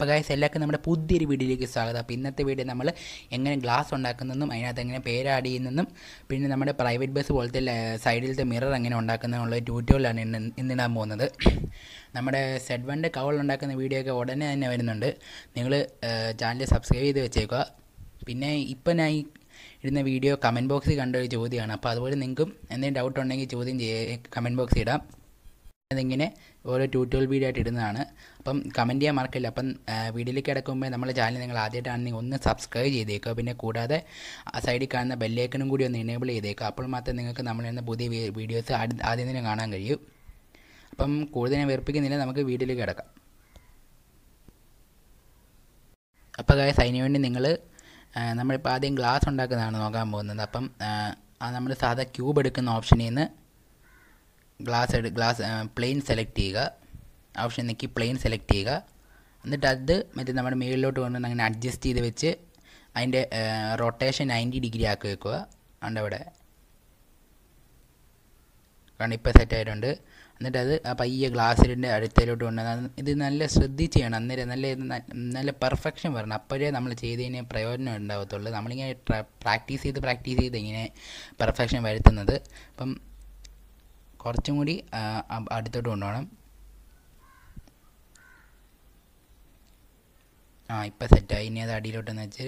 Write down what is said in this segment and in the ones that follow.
അപ്പോൾ ഗൈസ് എല്ലാവർക്കും നമ്മുടെ പുതിയൊരു വീഡിയോയിലേക്ക് സ്വാഗതം അപ്പോൾ ഇന്നത്തെ വീഡിയോ നമ്മൾ എങ്ങനെ ഗ്ലാസ് ഉണ്ടാക്കുന്നതെന്നും അതിനകത്ത് എങ്ങനെ പേര് ആഡ് ചെയ്യുന്നതെന്നും പിന്നെ നമ്മുടെ പ്രൈവറ്റ് ബസ് പോലത്തെ സൈഡിലത്തെ മിറർ എങ്ങനെ ഉണ്ടാക്കുന്നതെന്നുള്ള ട്യൂറ്റോറിയലാണ് ഇന്ന് ഇന്നിടാൻ പോകുന്നത് നമ്മുടെ സെഡ് വണ്ടെ കവൾ ഉണ്ടാക്കുന്ന വീഡിയോ ഒക്കെ ഉടനെ തന്നെ വരുന്നുണ്ട് നിങ്ങൾ ചാനൽ സബ്സ്ക്രൈബ് ചെയ്ത് വെച്ചേക്കുക പിന്നെ ഇപ്പം ഞാൻ ഈ ഇടുന്ന വീഡിയോ കമൻറ്റ് ബോക്സിൽ കണ്ട ഒരു ചോദ്യമാണ് അപ്പോൾ അതുപോലെ നിങ്ങൾക്കും എന്തെങ്കിലും ഡൗട്ട് ഉണ്ടെങ്കിൽ ചോദ്യം ചെയ്യ കമൻറ്റ് ബോക്സിൽ ഇടാം അതിങ്ങനെ ഓരോ ട്യൂട്ടോറിയൽ വീഡിയോ ആയിട്ട് ഇടുന്നതാണ് അപ്പം കമൻറ്റ് ചെയ്യാൻ മറക്കില്ല അപ്പം വീഡിയോയിലേക്ക് കിടക്കുമ്പോൾ നമ്മുടെ ചാനൽ നിങ്ങൾ ആദ്യമായിട്ടാണെങ്കിൽ ഒന്ന് സബ്സ്ക്രൈബ് ചെയ്തേക്കുക പിന്നെ കൂടാതെ ആ സൈഡിൽ കാണുന്ന ബെല്ലേക്കനും കൂടി ഒന്ന് എനേബിൾ ചെയ്തേക്കുക അപ്പോൾ മാത്രമേ നിങ്ങൾക്ക് നമ്മൾ എന്ന പുതിയ വീഡിയോസ് ആദ്യം തന്നെ കാണാൻ കഴിയൂ അപ്പം കൂടുതൽ ഞാൻ വെറുപ്പിക്കുന്നില്ല നമുക്ക് വീഡിയോയിലേക്ക് കിടക്കാം അപ്പോൾ കാര്യം അതിന് വേണ്ടി നിങ്ങൾ നമ്മളിപ്പോൾ ആദ്യം ഗ്ലാസ് ഉണ്ടാക്കുന്നതാണ് നോക്കാൻ പോകുന്നത് അപ്പം നമ്മൾ സാധാ ക്യൂബ് എടുക്കുന്ന ഓപ്ഷനിൽ നിന്ന് ഗ്ലാസ് എടു ഗ്ലാസ് പ്ലെയിൻ സെലക്ട് ചെയ്യുക ഓപ്ഷൻ നിൽക്കി പ്ലെയിൻ സെലക്ട് ചെയ്യുക എന്നിട്ട് അത് മറ്റേ നമ്മുടെ മുകളിലോട്ട് കൊണ്ട് അങ്ങനെ അഡ്ജസ്റ്റ് ചെയ്ത് വെച്ച് അതിൻ്റെ റൊട്ടേഷൻ നയൻറ്റി ഡിഗ്രി ആക്കി വെക്കുക അതുകൊണ്ട് അവിടെ കാരണം ഇപ്പോൾ സെറ്റ് ആയിട്ടുണ്ട് എന്നിട്ട് അത് ആ പയ്യെ ഗ്ലാസ്സിൻ്റെ അടുത്തേലോട്ട് കൊണ്ട് ഇത് നല്ല ശ്രദ്ധിച്ച് ചെയ്യണം അന്നേരം നല്ല നല്ല പെർഫെക്ഷൻ വരണം അപ്പോഴേ നമ്മൾ ചെയ്തതിന് പ്രയോജനം ഉണ്ടാകത്തുള്ളൂ നമ്മളിങ്ങനെ പ്രാക്ടീസ് ചെയ്ത് പ്രാക്ടീസ് ചെയ്ത് ഇങ്ങനെ പെർഫെക്ഷൻ വരുത്തുന്നത് അപ്പം കുറച്ചും കൂടി അടുത്തോട്ട് കൊണ്ടുപോകണം ആ ഇപ്പം സെറ്റായി ഇനി അത് അടിയിലോട്ടെന്ന് വെച്ചാൽ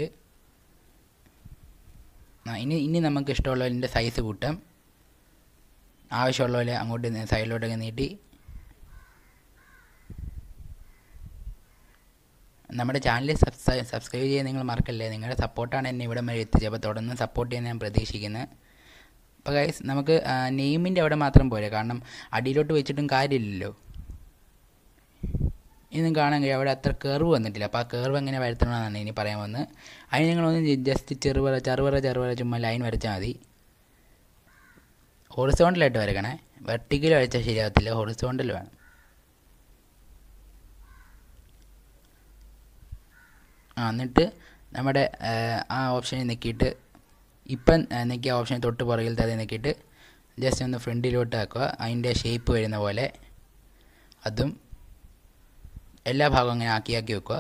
ആ ഇനി ഇനി നമുക്ക് ഇഷ്ടമുള്ള ഇതിൻ്റെ സൈസ് കൂട്ടാം ആവശ്യമുള്ള പോലെ അങ്ങോട്ട് സൈഡിലോട്ടൊക്കെ നീട്ടി നമ്മുടെ ചാനൽ സബ്സ്ക്രൈബ് ചെയ്യാൻ നിങ്ങൾ മറക്കല്ലേ നിങ്ങളുടെ സപ്പോർട്ടാണ് എന്നെ ഇവിടെ വരെ എത്തിച്ചത് അപ്പോൾ തുടർന്ന് സപ്പോർട്ട് ചെയ്യാൻ ഞാൻ പ്രതീക്ഷിക്കുന്നത് അപ്പോൾ ഗൈസ് നമുക്ക് നെയിമിൻ്റെ അവിടെ മാത്രം പോരെ കാരണം അടിയിലോട്ട് വെച്ചിട്ടും കാര്യമില്ലല്ലോ ഇന്നും കാണാൻ കഴിയും അവിടെ അത്ര കർവ് വന്നിട്ടില്ല അപ്പോൾ ആ കർവ് എങ്ങനെ വരുത്തണമെന്നാണ് ഇനി പറയാൻ വന്നത് അതിന് നിങ്ങളൊന്ന് ജസ്റ്റ് ചെറുപറ ചെറുപറ ചെറുപറ ചുമ്മാ ലൈൻ വരച്ചാൽ മതി ഹൊറിസോണ്ടലായിട്ട് വരക്കണേ വെർട്ടിക്കൽ വരച്ചാൽ ശരിയാകത്തില്ല ഹൊറിസോണ്ടൽ വേണം ആ എന്നിട്ട് നമ്മുടെ ആ ഓപ്ഷനിൽ നിൽക്കിയിട്ട് ഇപ്പം നിൽക്കിയ ഓപ്ഷൻ തൊട്ട് പുറകിലത്തെ അത് നിൽക്കിയിട്ട് ജസ്റ്റ് ഒന്ന് ഫ്രണ്ടിലോട്ട് ആക്കുക അതിൻ്റെ ഷേപ്പ് വരുന്ന പോലെ അതും എല്ലാ ഭാഗവും അങ്ങനെ ആക്കി ആക്കി വെക്കുക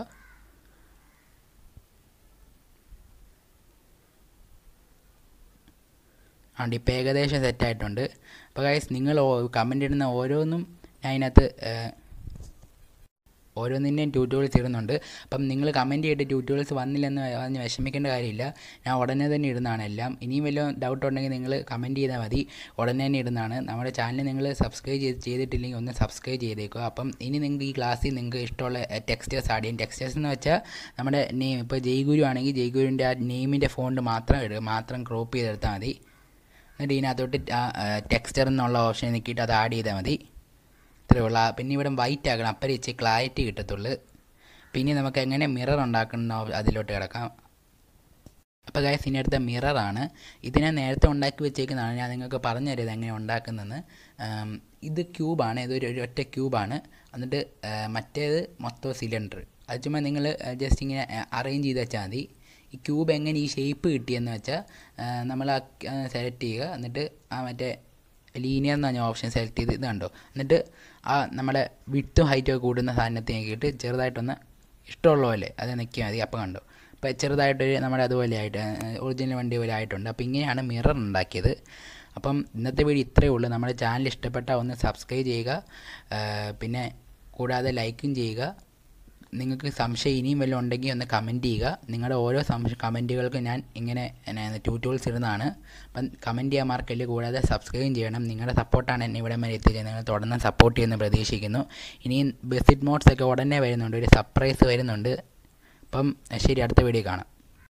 അതുകൊണ്ട് ഇപ്പം ഏകദേശം സെറ്റായിട്ടുണ്ട് അപ്പോൾ ഗൈസ് നിങ്ങൾ കമൻ്റ് ഇടുന്ന ഓരോന്നും ഞാൻ അതിനകത്ത് ഓരോന്നിൻ്റെയും ട്യൂട്ടോറിയൽസ് ഇടുന്നുണ്ട് അപ്പം നിങ്ങൾ കമൻറ്റ് ചെയ്തിട്ട് ട്യൂട്ടോറിയൽസ് വന്നില്ലെന്ന് പറഞ്ഞ് വിഷമിക്കേണ്ട കാര്യമില്ല ഞാൻ ഉടനെ തന്നെ ഇടുന്നതാണ് എല്ലാം ഇനിയും വല്ല ഡൗട്ട് ഉണ്ടെങ്കിൽ നിങ്ങൾ കമൻറ്റ് ചെയ്താൽ മതി ഉടനെ തന്നെ ഇടുന്നതാണ് നമ്മുടെ ചാനൽ നിങ്ങൾ സബ്സ്ക്രൈബ് ചെയ്ത് ചെയ്തിട്ടില്ലെങ്കിൽ ഒന്ന് സബ്സ്ക്രൈബ് ചെയ്തേക്കുക അപ്പം ഇനി നിങ്ങൾക്ക് ഈ ക്ലാസ്സിൽ നിങ്ങൾക്ക് ഇഷ്ടമുള്ള ടെക്സ്റ്റേഴ്സ് ആഡ് ചെയ്യും ടെക്സ്റ്റേഴ്സ് എന്ന് വെച്ചാൽ നമ്മുടെ നെയിം ഇപ്പോൾ ജയ്ഗുരു ആണെങ്കിൽ ജയ്ഗുരുവിൻ്റെ ആ നെയിമിൻ്റെ ഫോണ്ട് മാത്രം ഇടുക മാത്രം ക്രോപ്പ് ചെയ്തെടുത്താൽ മതി എന്നിട്ട് ഇതിനകത്തോട്ട് ടെക്സ്റ്റർ എന്നുള്ള ഓപ്ഷൻ നോക്കിയിട്ട് അത് ആഡ് ചെയ്താൽ മതി ഇത്രയേ ഉള്ളൂ പിന്നെ ഇവിടെ വൈറ്റ് ആക്കണം അപ്പം ഇച്ചിരി ക്ലാരിറ്റി കിട്ടത്തുള്ളൂ പിന്നെ നമുക്ക് എങ്ങനെ മിറർ ഉണ്ടാക്കുന്ന അതിലോട്ട് കിടക്കാം അപ്പോൾ ഗൈസ് ഇനി അടുത്ത മിററാണ് ഇതിനെ നേരത്തെ ഉണ്ടാക്കി വെച്ചേക്കുന്നതാണ് ഞാൻ നിങ്ങൾക്ക് പറഞ്ഞു തരുന്നത് എങ്ങനെ ഉണ്ടാക്കുന്നതെന്ന് ഇത് ക്യൂബാണ് ഇതൊരു ഒരു ഒറ്റ ക്യൂബാണ് എന്നിട്ട് മറ്റേത് മൊത്തം സിലിണ്ടർ അത് ചുമ്മാ നിങ്ങൾ ജസ്റ്റ് ഇങ്ങനെ അറേഞ്ച് ചെയ്ത് വെച്ചാൽ മതി ഈ ക്യൂബ് എങ്ങനെ ഈ ഷേപ്പ് കിട്ടിയെന്ന് വെച്ചാൽ നമ്മൾ സെലക്ട് ചെയ്യുക എന്നിട്ട് ആ മറ്റേ ലീനിയർ എന്ന് പറഞ്ഞ ഓപ്ഷൻ സെലക്ട് ചെയ്ത് ഇത് കണ്ടോ എന്നിട്ട് ആ നമ്മുടെ വിട്ടും ഹൈറ്റും കൂടുന്ന സാധനത്തെ നോക്കിയിട്ട് ചെറുതായിട്ടൊന്ന് ഇഷ്ടമുള്ള പോലെ അത് നിൽക്കിയാൽ മതി അപ്പം കണ്ടോ അപ്പോൾ ചെറുതായിട്ടൊരു നമ്മുടെ അതുപോലെ ആയിട്ട് ഒറിജിനൽ വണ്ടി പോലെ ആയിട്ടുണ്ട് അപ്പോൾ ഇങ്ങനെയാണ് മിറർ ഉണ്ടാക്കിയത് അപ്പം ഇന്നത്തെ വീഡിയോ ഇത്രയേ ഉള്ളൂ നമ്മുടെ ചാനൽ ഇഷ്ടപ്പെട്ടാൽ ഒന്ന് സബ്സ്ക്രൈബ് ചെയ്യുക പിന്നെ കൂടാതെ ലൈക്കും ചെയ്യുക നിങ്ങൾക്ക് സംശയം ഇനിയും വല്ലതും ഉണ്ടെങ്കിൽ ഒന്ന് കമൻറ്റ് ചെയ്യുക നിങ്ങളുടെ ഓരോ സംശയ കമൻറ്റുകൾക്ക് ഞാൻ ഇങ്ങനെ ട്യൂട്ടോറിയൽസ് ഇടുന്നതാണ് അപ്പം കമൻറ്റ് ചെയ്യാൻ മാർക്കല്ല കൂടാതെ സബ്സ്ക്രൈബ് ചെയ്യണം നിങ്ങളുടെ സപ്പോർട്ടാണ് എന്നെ ഇവിടെ വരെ എത്തിച്ചത് നിങ്ങൾ തുടർന്ന് സപ്പോർട്ട് ചെയ്യുമെന്ന് പ്രതീക്ഷിക്കുന്നു ഇനിയും ബെസിറ്റ് മോഡ്സ് ഒക്കെ ഉടനെ വരുന്നുണ്ട് ഒരു സർപ്രൈസ് വരുന്നുണ്ട് അപ്പം ശരി അടുത്ത വീഡിയോ കാണാം